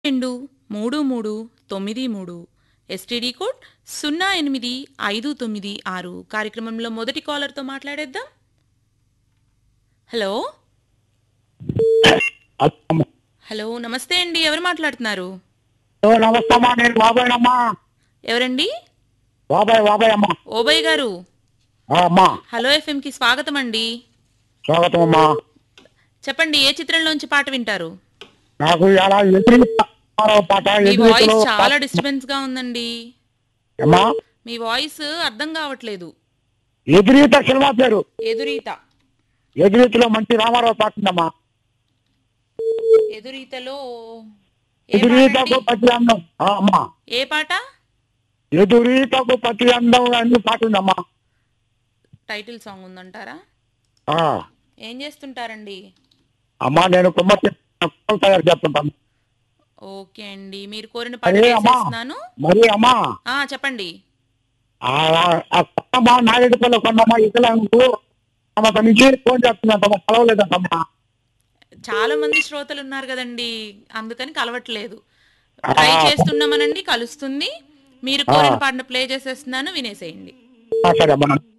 రెండు మూడు మూడు తొమ్మిది మూడు ఎస్టీడీ కోడ్ సున్నా ఎనిమిది ఐదు తొమ్మిది ఆరు కార్యక్రమంలో మొదటి కాలర్తో మాట్లాడేద్దాం హలో అమ్మా. హలో నమస్తే అండి ఎవరు మాట్లాడుతున్నారు ఓ నమస్తే అమ్మా నేను బాబాయ్ అమ్మా ఎవరండి బాబాయ్ బాబాయ్ అమ్మా ఓబయ్ గారు ఆ, అమ్మా హలో ఎఫ్ఎంకి స్వాగతం అండి స్వాగతం అమ్మా చెప్పండి ఏ చిత్రంలోంచి పాట వింటారు నాకు ఇలా ఎదురు పాట మీ వాయిస్ ఎదురులో చాలా డిస్టర్బెన్స్ గా ఉందండి అమ్మా మీ వాయిస్ అర్థం కావట్లేదు ఎదురీత సినిమా పేరు ఎదురీత ఎదురీతలో మంచి రామారావు పాట ఉందమ్మా ఎదురీతలో ఏ పాట ఎదురీతకు అండి? పతి అందం ఆ, అమ్మా ఏ పాట ఎదురీతకు పతి అందం అన్ని పాట ఉందమ్మా టైటిల్ సాంగ్ ఉందంటారా ఆ, ఏం చేస్తుంటారండి అమ్మా నేను కుమ్మటి కుమ్మలు తయారు చేస్తుంటాను ఓకే అండి మీరు కోరిన పాట అరే అమ్మా వేసేస్తున్నాను మరి అమ్మా ఆ చెప్పండి ఆ ఆ కొన్నమ్మా నాగేడుపల్లి కొన్నమ్మా ఇతరులకు తమ నుంచి ఫోన్ చేస్తున్నాను కలవలేదంటమ్మా చాలా మంది శ్రోతలు ఉన్నారు కదండి అందుకని కలవట్లేదు ట్రై చేస్తున్నామనండి కలుస్తుంది మీరు కోరిన పాటను ప్లే చేసేస్తున్నాను వినేసేయండి సరే అమ్మా